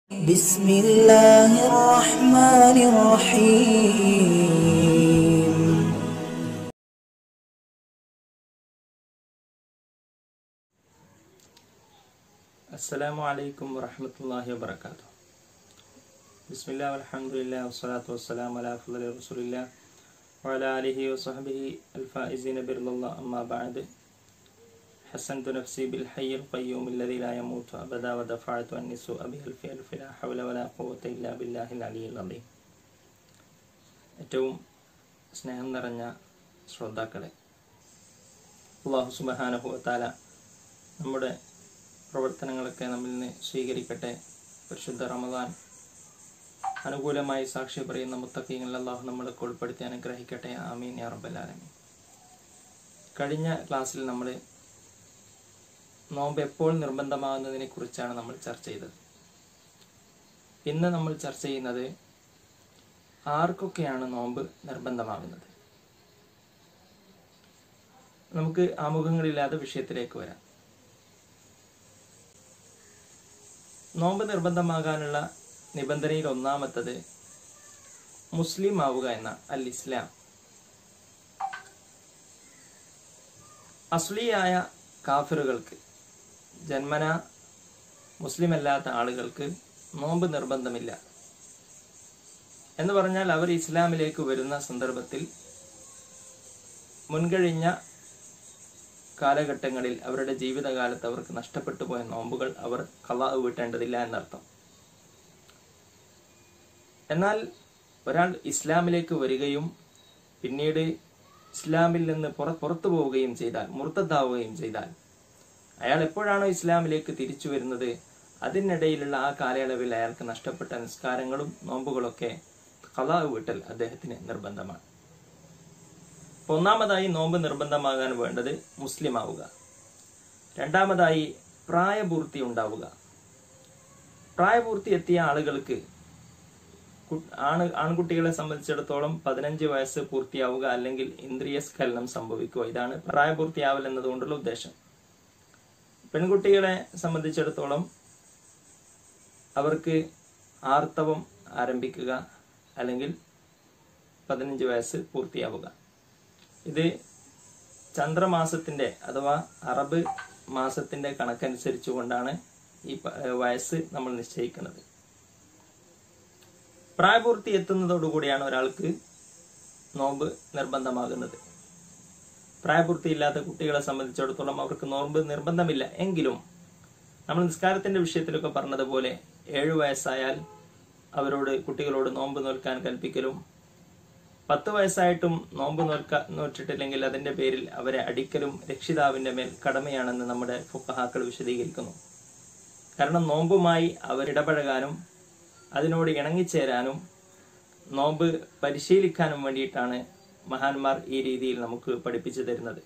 بسم الله الرحمن الرحيم السلام عليكم ورحمة الله وبركاته بسم الله والحمد لله والصلاة والسلام على أفضل رسول الله وعلى آله وصحبه الفائزين برضا الله أما بعد حسنت نفسي بالحي القيوم الذي لا يموت أبدا ودفعت عني سوء بألف ألف لا حول ولا قوة إلا بالله العلي العظيم ഏറ്റവും സ്നേഹം നിറഞ്ഞ ശ്രോതാക്കളെ അള്ളാഹു സുബഹാനഹു താല നമ്മുടെ പ്രവർത്തനങ്ങളൊക്കെ നമ്മിൽ നിന്ന് സ്വീകരിക്കട്ടെ പരിശുദ്ധ റമദാൻ അനുകൂലമായി സാക്ഷി പറയുന്ന മുത്തക്കീങ്ങളിൽ അള്ളാഹു നമ്മളൊക്കെ ഉൾപ്പെടുത്തി അനുഗ്രഹിക്കട്ടെ ആമീൻ യാ റബ്ബൽ ആലമീൻ കഴിഞ്ഞ ക്ലാസ്സിൽ നമ്മൾ നോമ്പ് എപ്പോൾ നിർബന്ധമാകുന്നതിനെ കുറിച്ചാണ് നമ്മൾ ചർച്ച ചെയ്തത് ഇന്ന് നമ്മൾ ചർച്ച ചെയ്യുന്നത് ആർക്കൊക്കെയാണ് നോമ്പ് നിർബന്ധമാകുന്നത് നമുക്ക് ആമുഖങ്ങളില്ലാതെ വിഷയത്തിലേക്ക് വരാം നോമ്പ് നിർബന്ധമാകാനുള്ള നിബന്ധനയിൽ ഒന്നാമത്തത് മുസ്ലിം ആവുക എന്ന അൽ ഇസ്ലാം അസ്ലിയായ കാഫിറുകൾക്ക് ജന്മന മുസ്ലിം അല്ലാത്ത ആളുകൾക്ക് നോമ്പ് നിർബന്ധമില്ല എന്ന് പറഞ്ഞാൽ അവർ ഇസ്ലാമിലേക്ക് വരുന്ന സന്ദർഭത്തിൽ മുൻകഴിഞ്ഞ കാലഘട്ടങ്ങളിൽ അവരുടെ ജീവിതകാലത്ത് അവർക്ക് നഷ്ടപ്പെട്ടു പോയ നോമ്പുകൾ അവർ കലാവ് വീട്ടേണ്ടതില്ല എന്നർത്ഥം എന്നാൽ ഒരാൾ ഇസ്ലാമിലേക്ക് വരികയും പിന്നീട് ഇസ്ലാമിൽ നിന്ന് പുറ പുറത്തു പോവുകയും ചെയ്താൽ മുർത്തദ്ദാവുകയും ചെയ്താൽ അയാൾ എപ്പോഴാണോ ഇസ്ലാമിലേക്ക് തിരിച്ചു വരുന്നത് അതിനിടയിലുള്ള ആ കാലയളവിൽ അയാൾക്ക് നഷ്ടപ്പെട്ട നിസ്കാരങ്ങളും നോമ്പുകളൊക്കെ കലാവ് വീട്ടൽ അദ്ദേഹത്തിന് നിർബന്ധമാണ് അപ്പൊ ഒന്നാമതായി നോമ്പ് നിർബന്ധമാകാൻ വേണ്ടത് മുസ്ലിം ആവുക രണ്ടാമതായി പ്രായപൂർത്തി ഉണ്ടാവുക പ്രായപൂർത്തി എത്തിയ ആളുകൾക്ക് കു- ആണ് ആൺകുട്ടികളെ സംബന്ധിച്ചിടത്തോളം പതിനഞ്ച് വയസ്സ് പൂർത്തിയാവുക അല്ലെങ്കിൽ ഇന്ദ്രിയ സ്ഖലനം സംഭവിക്കുക ഇതാണ് പ്രായപൂർത്തിയാവൽ എന്നതുകൊണ്ടുള്ള ഉദ്ദേശം പെൺകുട്ടികളെ സംബന്ധിച്ചിടത്തോളം അവർക്ക് ആർത്തവം ആരംഭിക്കുക അല്ലെങ്കിൽ പതിനഞ്ച് വയസ്സ് പൂർത്തിയാവുക ഇത് ചന്ദ്രമാസത്തിന്റെ അഥവാ അറബ് മാസത്തിന്റെ കണക്കനുസരിച്ച് കൊണ്ടാണ് ഈ പ- ഏഹ് വയസ്സ് നമ്മൾ നിശ്ചയിക്കുന്നത് പ്രായപൂർത്തി എത്തുന്നതോടുകൂടിയാണ് ഒരാൾക്ക് നോമ്പ് നിർബന്ധമാകുന്നത് പ്രായപൂർത്തിയില്ലാത്ത കുട്ടികളെ സംബന്ധിച്ചിടത്തോളം അവർക്ക് നോമ്പ് നിർബന്ധമില്ല എങ്കിലും നമ്മൾ നിസ്കാരത്തിന്റെ വിഷയത്തിലൊക്കെ പറഞ്ഞതുപോലെ ഏഴു വയസ്സായാൽ അവരോട് കുട്ടികളോട് നോമ്പ് നോൽക്കാൻ കൽപ്പിക്കലും പത്ത് വയസ്സായിട്ടും നോമ്പ് നോൽക്ക നോറ്റിട്ടില്ലെങ്കിൽ അതിന്റെ പേരിൽ അവരെ അടിക്കലും രക്ഷിതാവിന്റെ മേൽ കടമയാണെന്ന് നമ്മുടെ ഫുക്കഹാക്കൾ വിശദീകരിക്കുന്നു കാരണം നോമ്പുമായി അവരിടപഴകാനും അതിനോട് ഇണങ്ങിച്ചേരാനും നോമ്പ് പരിശീലിക്കാനും വേണ്ടിയിട്ടാണ് മഹാന്മാർ ഈ രീതിയിൽ നമുക്ക് പഠിപ്പിച്ചു തരുന്നത്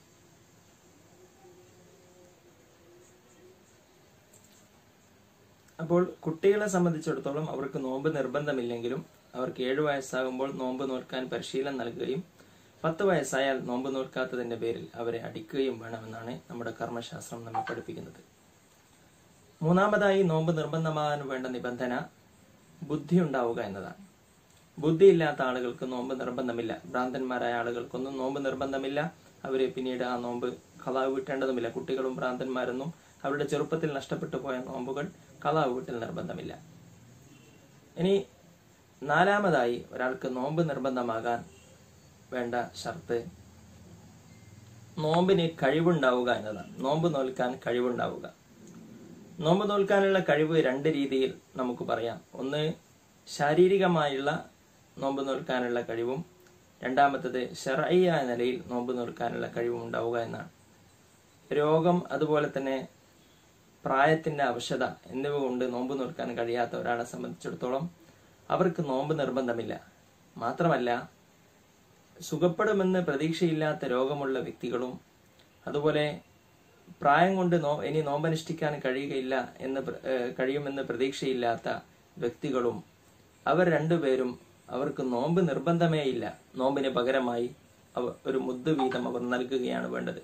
അപ്പോൾ കുട്ടികളെ സംബന്ധിച്ചിടത്തോളം അവർക്ക് നോമ്പ് നിർബന്ധമില്ലെങ്കിലും അവർക്ക് ഏഴു വയസ്സാകുമ്പോൾ നോമ്പ് നോൽക്കാൻ പരിശീലനം നൽകുകയും പത്ത് വയസ്സായാൽ നോമ്പ് നോൽക്കാത്തതിന്റെ പേരിൽ അവരെ അടിക്കുകയും വേണമെന്നാണ് നമ്മുടെ കർമ്മശാസ്ത്രം നമ്മെ പഠിപ്പിക്കുന്നത് മൂന്നാമതായി നോമ്പ് നിർബന്ധമാകാൻ വേണ്ട നിബന്ധന ബുദ്ധി ഉണ്ടാവുക എന്നതാണ് ബുദ്ധിയില്ലാത്ത ആളുകൾക്ക് നോമ്പ് നിർബന്ധമില്ല ഭ്രാന്തന്മാരായ ആളുകൾക്കൊന്നും നോമ്പ് നിർബന്ധമില്ല അവരെ പിന്നീട് ആ നോമ്പ് കലാവ് വീട്ടേണ്ടതുമില്ല കുട്ടികളും ഭ്രാന്തന്മാരൊന്നും അവരുടെ ചെറുപ്പത്തിൽ നഷ്ടപ്പെട്ടു പോയ നോമ്പുകൾ കലാവ് വീട്ടൽ നിർബന്ധമില്ല ഇനി നാലാമതായി ഒരാൾക്ക് നോമ്പ് നിർബന്ധമാകാൻ വേണ്ട ഷർത്ത് നോമ്പിന് കഴിവുണ്ടാവുക എന്നതാണ് നോമ്പ് നോൽക്കാൻ കഴിവുണ്ടാവുക നോമ്പ് നോൽക്കാനുള്ള കഴിവ് രണ്ട് രീതിയിൽ നമുക്ക് പറയാം ഒന്ന് ശാരീരികമായുള്ള നോമ്പ് നോൽക്കാനുള്ള കഴിവും രണ്ടാമത്തത് ഷെറയ്യ നിലയിൽ നോമ്പ് നോൽക്കാനുള്ള കഴിവും ഉണ്ടാവുക എന്നാണ് രോഗം അതുപോലെ തന്നെ പ്രായത്തിന്റെ അവശത എന്നിവ കൊണ്ട് നോമ്പ് നോൽക്കാൻ കഴിയാത്ത ഒരാളെ സംബന്ധിച്ചിടത്തോളം അവർക്ക് നോമ്പ് നിർബന്ധമില്ല മാത്രമല്ല സുഖപ്പെടുമെന്ന് പ്രതീക്ഷയില്ലാത്ത രോഗമുള്ള വ്യക്തികളും അതുപോലെ പ്രായം കൊണ്ട് നോ ഇനി നോമ്പനുഷ്ഠിക്കാൻ കഴിയുകയില്ല എന്ന് പ്ര- ഏഹ് കഴിയുമെന്ന് പ്രതീക്ഷയില്ലാത്ത വ്യക്തികളും അവർ രണ്ടുപേരും അവർക്ക് നോമ്പ് നിർബന്ധമേ ഇല്ല നോമ്പിന് പകരമായി അവ ഒരു മുദ്ദ് വീതം അവർ നൽകുകയാണ് വേണ്ടത്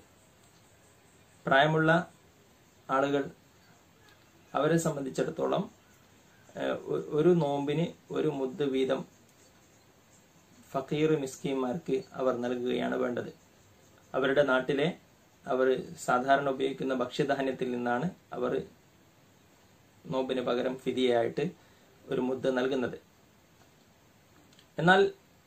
പ്രായമുള്ള ആളുകൾ അവരെ സംബന്ധിച്ചിടത്തോളം ഏഹ്, ഒ- ഒരു നോമ്പിന് ഒരു മുദ്ദ് വീതം ഫക്കീർ മിസ്കീന്മാർക്ക് അവർ നൽകുകയാണ് വേണ്ടത് അവരുടെ നാട്ടിലെ അവർ സാധാരണ ഉപയോഗിക്കുന്ന ഭക്ഷ്യധാന്യത്തിൽ നിന്നാണ് അവർ നോമ്പിന് പകരം ഫിദിയായിട്ട് ഒരു മുദ്ദ നൽകുന്നത് എന്നാൽ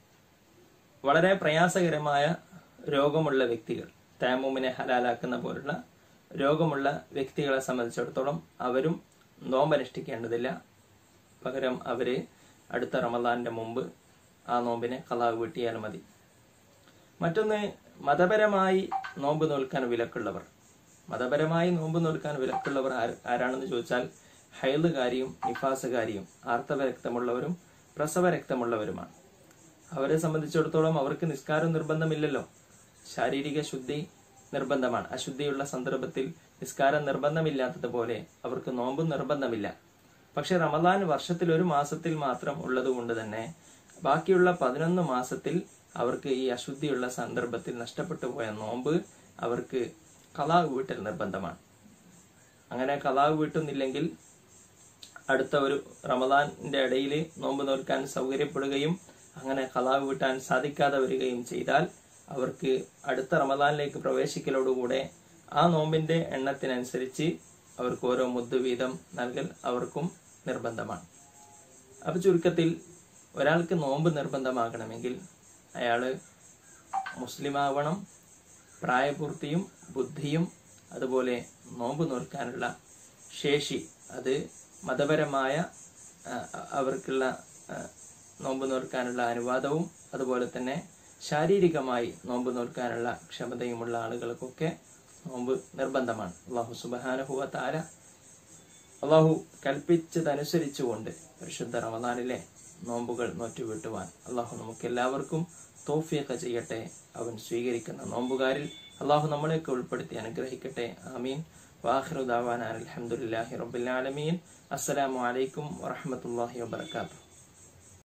വളരെ പ്രയാസകരമായ രോഗമുള്ള വ്യക്തികൾ തേമുമിനെ ഹലാലാക്കുന്ന പോലുള്ള രോഗമുള്ള വ്യക്തികളെ സംബന്ധിച്ചിടത്തോളം അവരും നോമ്പനുഷ്ഠിക്കേണ്ടതില്ല പകരം അവര് അടുത്ത റമദാന്റെ മുമ്പ് ആ നോമ്പിനെ കലാവ് വീട്ടിയാൽ മതി മറ്റൊന്ന് മതപരമായി നോമ്പ് നോൽക്കാൻ വിലക്കുള്ളവർ മതപരമായി നോമ്പ് നോൽക്കാൻ വിലക്കുള്ളവർ ആര് ആരാണെന്ന് ചോദിച്ചാൽ ഹൈലുകാരിയും നിഫാസുകാരിയും ആർത്തവ രക്തമുള്ളവരും പ്രസവ രക്തമുള്ളവരുമാണ് അവരെ സംബന്ധിച്ചിടത്തോളം അവർക്ക് നിസ്കാരം നിർബന്ധമില്ലല്ലോ ശാരീരിക ശുദ്ധി നിർബന്ധമാണ് അശുദ്ധിയുള്ള സന്ദർഭത്തിൽ നിസ്കാരം നിർബന്ധമില്ലാത്തതുപോലെ അവർക്ക് നോമ്പും നിർബന്ധമില്ല പക്ഷെ റമദാൻ വർഷത്തിൽ ഒരു മാസത്തിൽ മാത്രം ഉള്ളതുകൊണ്ട് തന്നെ ബാക്കിയുള്ള പതിനൊന്ന് മാസത്തിൽ അവർക്ക് ഈ അശുദ്ധിയുള്ള സന്ദർഭത്തിൽ നഷ്ടപ്പെട്ടു പോയ നോമ്പ് അവർക്ക് കലാവ് വീട്ടൽ നിർബന്ധമാണ് അങ്ങനെ കലാവ് വീട്ടുന്നില്ലെങ്കിൽ അടുത്ത ഒരു റമദാന്റെ ഇടയിൽ നോമ്പ് നോൽക്കാൻ സൗകര്യപ്പെടുകയും അങ്ങനെ കലാവ് വീട്ടാൻ സാധിക്കാതെ വരികയും ചെയ്താൽ അവർക്ക് അടുത്ത റമദാനിലേക്ക് പ്രവേശിക്കലോടുകൂടെ ആ നോമ്പിന്റെ എണ്ണത്തിനനുസരിച്ച് അവർക്ക് ഓരോ മുദ്ദ് വീതം നൽകൽ അവർക്കും നിർബന്ധമാണ് അപ്പൊ ചുരുക്കത്തിൽ ഒരാൾക്ക് നോമ്പ് നിർബന്ധമാകണമെങ്കിൽ അയാള് മുസ്ലിമാവണം പ്രായപൂർത്തിയും ബുദ്ധിയും അതുപോലെ നോമ്പ് നോൽക്കാനുള്ള ശേഷി അത് മതപരമായ ആ, അവർക്കുള്ള ആ, നോമ്പ് നോൽക്കാനുള്ള അനുവാദവും അതുപോലെ തന്നെ ശാരീരികമായി നോമ്പ് നോൽക്കാനുള്ള ക്ഷമതയുമുള്ള ആളുകൾക്കൊക്കെ നോമ്പ് നിർബന്ധമാണ് അള്ളാഹു സുബാനുഹുവ താര അള്ളാഹു കൽപ്പിച്ചതനുസരിച്ചുകൊണ്ട് പരിശുദ്ധ റമദാനിലെ നോമ്പുകൾ നോറ്റുവിട്ടുവാൻ അള്ളാഹു നമുക്ക് എല്ലാവർക്കും തോഫിയൊക്കെ ചെയ്യട്ടെ അവൻ സ്വീകരിക്കുന്ന നോമ്പുകാരിൽ അള്ളാഹു നമ്മളെയൊക്കെ ഉൾപ്പെടുത്തി അനുഗ്രഹിക്കട്ടെ ആമീൻ വാഹിറുദാവാൻ അലഹമുല്ലാഹി റബ്ബുലാലമീൻ അസ്സലാമു അലൈക്കും വറഹമത്തല്ലാഹി വബർക്കാത്തു